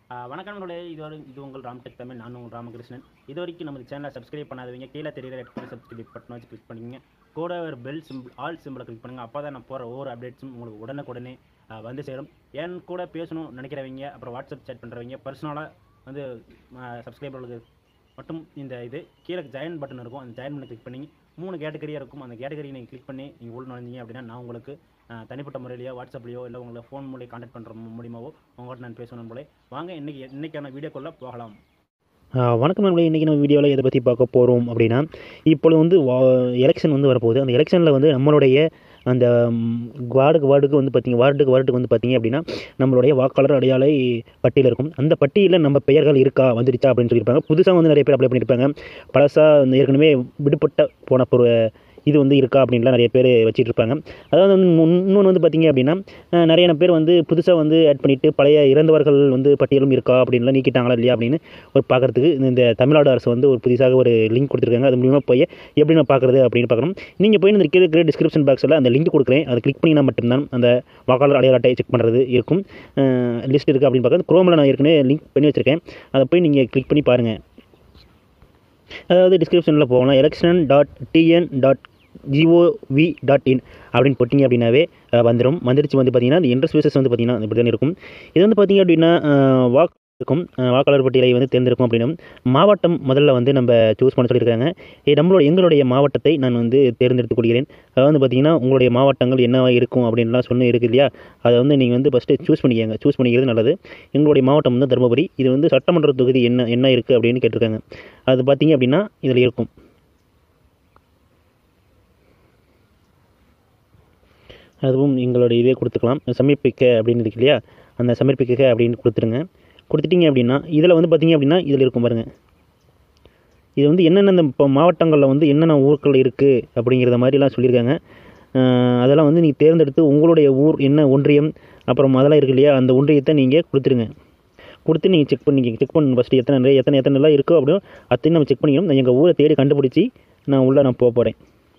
ஆஹ் வணக்கம் நண்பர்களே இது ஒரு இது உங்கள் ராம்டெக் தமிழ் நான் உங்கள் ராமகிருஷ்ணன் இது வரைக்கும் நம்ம சேனலை சப்ஸ்கிரைப் பண்ணாதவங்க கீழே தெரியுற ரெட் கலர் சப்ஸ்கிரைப் பட்டன் வச்சு கிளிக் பண்ணிக்கங்க கூட ஒரு பெல் சிம்பிள் ஆல் சிம்பிளை கிளிக் பண்ணுங்கள் அப்போ தான் நான் போகிற ஒவ்வொரு அப்டேட்ஸும் உங்களுக்கு உடனுக்குடனே ஆஹ் வந்து சேரும் என் கூட பேசணும் நினைக்கிறவங்க அப்புறம் வாட்ஸ்அப் சேட் பண்ணுறவங்க பர்சனலாக வந்து சப்ஸ்கிரைபர்களுக்கு மட்டும் இந்த இது கீழே ஜாயின் பட்டன் இருக்கும் அந்த ஜாயின் பண்ணி கிளிக் பண்ணி மூணு கேட்டகரியாக இருக்கும் அந்த கேட்டகரி நீங்கள் கிளிக் பண்ணி நீங்கள் உள்ள நுழைஞ்சீங்க அப்படின்னா நான் உங்களுக்கு ஆஹ் தனிப்பட்ட முறையிலையோ வாட்ஸ்அப்லையோ இல்லை உங்களை ஃபோன் மூலியம் கான்டாக்ட் பண்ணுற மூலியமாவோ உங்கள்கிட்ட நான் பேசணும் போல வாங்க இன்னைக்கு இன்னைக்கான வீடியோக்குள்ளே போகலாம் ஆ, வணக்கம் நண்பர்களே இன்றைக்கி நம்ம வீடியோவில் எதை பற்றி பார்க்க போகிறோம் அப்படின்னா இப்பொழுது வந்து எலெக்ஷன் வந்து வரப்போகுது அந்த எலெக்ஷனில் வந்து நம்மளுடைய அந்த ம், வார்டுக்கு வார்டுக்கு வந்து பார்த்திங்க வார்டுக்கு வார்டுக்கு வந்து பார்த்திங்க அப்படின்னா நம்மளுடைய வாக்காளர் அடையாளை பட்டியல் இருக்கும் அந்த பட்டியலில் நம்ம பெயர்கள் இருக்கா வந்துருச்சா அப்படின்னு சொல்லியிருப்பாங்க புதுசாக வந்து நிறைய பேர் அப்ளை பண்ணியிருப்பாங்க பழசாக வந்து ஏற்கனவே விடுபட்ட போன ஒரு இது வந்து இருக்கா அப்படின்லாம் நிறைய பேர் வச்சிட்டு இருப்பாங்க அதாவது வந்து முன்- இன்னொன்று வந்து பார்த்திங்க அப்படின்னா அஹ், நிறைய பேர் வந்து புதுசாக வந்து ஆட் பண்ணிவிட்டு பழைய இறந்தவர்கள் வந்து பட்டியலும் இருக்கா அப்படின்லாம் நீக்கிட்டாங்களா இல்லையா அப்படின்னு ஒரு பார்க்குறதுக்கு இந்த தமிழ்நாடு அரசு வந்து ஒரு புதுசாக ஒரு லிங்க் கொடுத்துருக்காங்க அது மூலியமாக போய் எப்படி நான் பார்க்குறது அப்படின்னு பார்க்கணும் நீங்கள் போய் இந்த கீழே இருக்கிற டிஸ்கிரிப்ஷன் பாக்ஸில் அந்த லிங்க் கொடுக்குறேன் அதை கிளிக் பண்ணினா மட்டும்தான் அந்த வாக்காளர் அடையாள அட்டையை செக் பண்ணுறது இருக்கும் லிஸ்ட் இருக்குது அப்படின்னு பார்க்குறது குரோமில் நான் ஏற்கனவே லிங்க் பண்ணி வச்சுருக்கேன் அதை போய் நீங்கள் கிளிக் பண்ணி பாருங்கள் அதாவது டிஸ்கிரிப்ஷனில் போகலாம் election dot TN dot GOV dot in அப்படின்னு போட்டிங்க அப்படின்னாவே அஹ், வந்துடும் வந்துருச்சு வந்து பார்த்தீங்கன்னா இந்த இன்டர்ஸ்பேசஸ் வந்து பார்த்தீங்கன்னா இப்படி தான் இருக்கும் இது வந்து பார்த்தீங்க அப்படின்னா அஹ், வாக்கு இருக்கும் அஹ், வாக்காளர் பட்டியலை வந்து தேர்ந்தெடுக்கும் அப்படின்னா மாவட்டம் முதல்ல வந்து நம்ம சூஸ் பண்ண சொல்லியிருக்காங்க இது நம்மளோட எங்களுடைய மாவட்டத்தை நான் வந்து தேர்ந்தெடுத்துக் கொள்கிறேன் அதாவது வந்து பார்த்தீங்கன்னா உங்களுடைய மாவட்டங்கள் என்னவா இருக்கும் அப்படின்லாம் சொன்ன இருக்கு இல்லையா அதை வந்து நீங்கள் வந்து ஃபஸ்ட்டு சூஸ் பண்ணிக்கங்க சூஸ் பண்ணிக்கிறது நல்லது எங்களுடைய மாவட்டம் வந்து தருமபுரி இது வந்து சட்டமன்ற தொகுதி என்ன என்ன இருக்குது அப்படின்னு கேட்டிருக்காங்க அது பார்த்தீங்க அப்படின்னா இதில் இருக்கும் அதுவும் எங்களுடைய இதே கொடுத்துக்கலாம் சமர்ப்பிக்க அப்படின்னு இருக்கு இல்லையா அந்த சமர்ப்பிக்க அப்படின்னு கொடுத்துருங்க கொடுத்துட்டீங்க அப்படின்னா இதில் வந்து பார்த்தீங்க அப்படின்னா இதில் இருக்கும் பாருங்கள் இது வந்து என்னென்ன இந்த இப்போ மாவட்டங்களில் வந்து என்னென்ன ஊர்கள் இருக்குது அப்படிங்கிறத மாதிரிலாம் சொல்லியிருக்காங்க அஹ் அதெல்லாம் வந்து நீங்கள் தேர்ந்தெடுத்து உங்களுடைய ஊர் என்ன ஒன்றியம் அப்புறம் அதெல்லாம் இருக்கு இல்லையா அந்த ஒன்றியத்தை நீங்கள் கொடுத்துருங்க கொடுத்து நீங்கள் செக் பண்ணிக்க செக் பண்ணணும் ஃபஸ்ட்டு எத்தனை நிறைய எத்தனை எத்தனை எல்லாம் இருக்கோ அப்படியோ அத்தனை நம்ம செக் பண்ணிக்கணும் எங்கள் ஊரை தேடி கண்டுபிடிச்சி நான் உள்ளே நான் போக போகிறேன்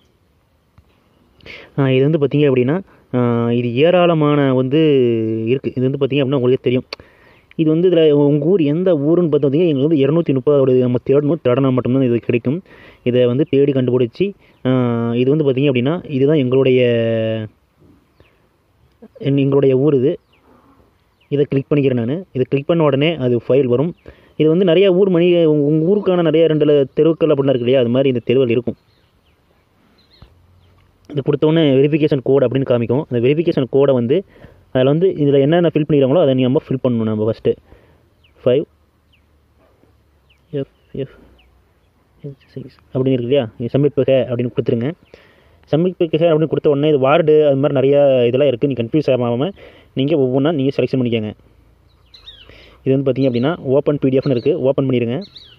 இது வந்து பார்த்தீங்க அப்படின்னா ஆஹ் இது ஏராளமான வந்து இருக்குது இது வந்து பார்த்தீங்க அப்படின்னா உங்களுக்கு தெரியும் இது வந்து இதில் உங்கள் ஊர் எந்த ஊருன்னு பார்த்தீங்கன்னா எங்களுக்கு வந்து இரநூத்தி முப்பதோட நம்ம தேடணும் தேடனா மட்டும்தான் இது கிடைக்கும் இதை வந்து தேடி கண்டுபிடிச்சி ஆஹ் இது வந்து பார்த்தீங்க அப்படின்னா இதுதான் எங்களுடைய என்- எங்களுடைய ஊர் இது இதை கிளிக் பண்ணிக்கிறேன் நான் இதை கிளிக் பண்ண உடனே அது ஃபைல் வரும் இது வந்து நிறைய ஊர் மணி உங்கள் ஊருக்கான நிறைய ரெண்டு தெருக்கள் அப்படிலாம் இருக்கு இல்லையா அது மாதிரி இந்த தெருவில் இருக்கும் இது கொடுத்தோன்னே வெரிஃபிகேஷன் கோட் அப்படின்னு காமிக்கும் அந்த வெரிஃபிகேஷன் கோடை வந்து அதில் வந்து இதில் என்னென்ன ஃபில் பண்ணிடுறாங்களோ அதை நம்ம ஃபில் பண்ணணும் நம்ம first five F F six அப்படின்னு இருக்கு இல்லையா நீ சமர்ப்பிக்க அப்படின்னு கொடுத்துருங்க சமர்ப்பிக்க அப்படின்னு கொடுத்த உடனே இது வார்டு அது மாதிரி நிறையா இதெல்லாம் இருக்குது நீ கன்ஃபியூஸ் ஆகாமல் நீங்கள் ஒவ்வொன்றா நீங்கள் செலெக்ஷன் பண்ணிக்கோங்க இது வந்து பார்த்தீங்க அப்படின்னா ஓப்பன் பிடிஎஃப்னு இருக்குது ஓப்பன் பண்ணிடுங்க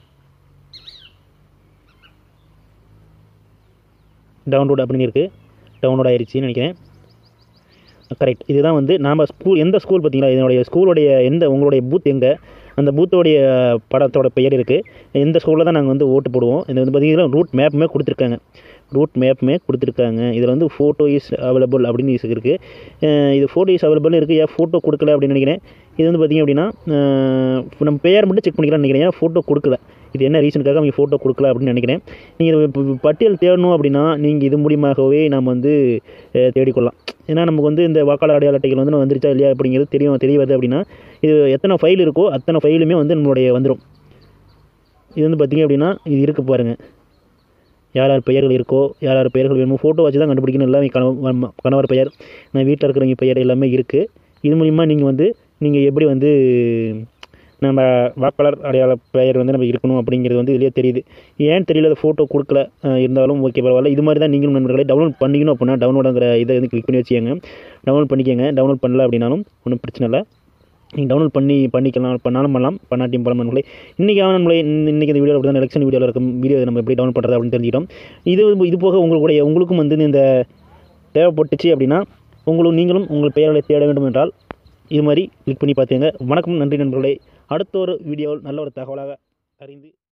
டவுன்லோட் அப்படின்னு இருக்குது டவுன்லோட் ஆயிருச்சுன்னு நினைக்கிறேன் கரெக்ட் இதுதான் வந்து நாம் ஸ்கூல் எந்த ஸ்கூல் பார்த்தீங்களா இதனுடைய ஸ்கூலுடைய எந்த உங்களுடைய பூத் எங்கே அந்த பூத்தோடைய படத்தோட பெயர் இருக்குது எந்த ஸ்கூலில் தான் நாங்கள் வந்து ஓட்டு போடுவோம் இது வந்து பார்த்தீங்கன்னா ரூட் மேப்புமே கொடுத்துருக்காங்க ரூட் மேப்புமே கொடுத்துருக்காங்க இதில் வந்து ஃபோட்டோ இஸ் அவைலபிள் அப்படின்னு இஸ் இருக்குது இது ஃபோட்டோ இஸ் அவைலபிள் இருக்குது ஏன் ஃபோட்டோ கொடுக்கல அப்படின்னு நினைக்கிறேன் இது வந்து பார்த்தீங்க அப்படின்னா அஹ், நம்ம பெயர் மட்டும் செக் பண்ணிக்கலாம்னு நினைக்கிறேன் ஏன்னா ஃபோட்டோ கொடுக்கல இது என்ன ரீசனுக்காக அவங்க ஃபோட்டோ கொடுக்கல அப்படின்னு நினைக்கிறேன் நீங்கள் இது பட்டியல் தேடணும் அப்படின்னா நீங்கள் இது மூலியமாகவே நாம் வந்து அஹ், தேடிக்கொள்ளலாம் ஏன்னா நமக்கு வந்து இந்த வாக்காளர் அடையாள அட்டைகள் வந்து வந்துருச்சா இல்லையா அப்படிங்கிறது தெரியும் தெரிய வருது அப்படின்னா இது எத்தனை ஃபைல் இருக்கோ அத்தனை ஃபைலுமே வந்து நம்மளுடைய வந்துடும் இது வந்து பார்த்திங்க அப்படின்னா இது இருக்குது பாருங்கள் யார் யார் பெயர்கள் இருக்கோ யார் யார் பெயர்கள் வேணுமோ ஃபோட்டோ வச்சு தான் கண்டுபிடிக்கணும் எல்லாமே கணவன் கணவர் பெயர் நான் வீட்டில் இருக்கிறவங்க பெயர் எல்லாமே இருக்குது இது மூலிமா நீங்கள் வந்து நீங்கள் எப்படி வந்து நம்ம வாக்காளர் அடையாள பெயர் வந்து நம்ம இருக்கணும் அப்படிங்கிறது வந்து இதுலேயே தெரியுது ஏன் தெரியல அதை ஃபோட்டோ கொடுக்கல அஹ் இருந்தாலும் ஓகே பரவாயில்ல இது மாதிரி தான் நீங்களும் நண்பர்களை டவுன்லோட் பண்ணிக்கணும் அப்படின்னா டவுன்லோடுங்கிற இதை வந்து கிளிக் பண்ணி வச்சுக்கோங்க டவுன்லோட் பண்ணிக்கோங்க டவுன்லோட் பண்ணல அப்படின்னாலும் ஒன்றும் பிரச்சனை இல்லை நீங்கள் டவுன்லோட் பண்ணி பண்ணிக்கலாம் பண்ணாலும் பண்ணலாம் பண்ணாட்டியும் பண்ணலாம் நண்பர்களே இன்றைக்கி நம்மளே இன்றைக்கி இந்த வீடியோ அப்படி தான் எலெக்ஷன் வீடியோவில் இருக்கும் வீடியோ நம்ம எப்படி டவுன்லோட் பண்ணுறது அப்படின்னு தெரிஞ்சிட்டோம் இது இது போக உங்களுடைய உங்களுக்கும் வந்து இந்த தேவைப்பட்டுச்சு அப்படின்னா உங்களுக்கு நீங்களும் உங்கள் பெயர்களை தேட வேண்டும் என்றால் இது மாதிரி கிளிக் பண்ணி பார்த்துங்க வணக்கம் நன்றி நண்பர்களே அடுத்த ஒரு வீடியோவில் நல்ல ஒரு தகவலாக அறிந்து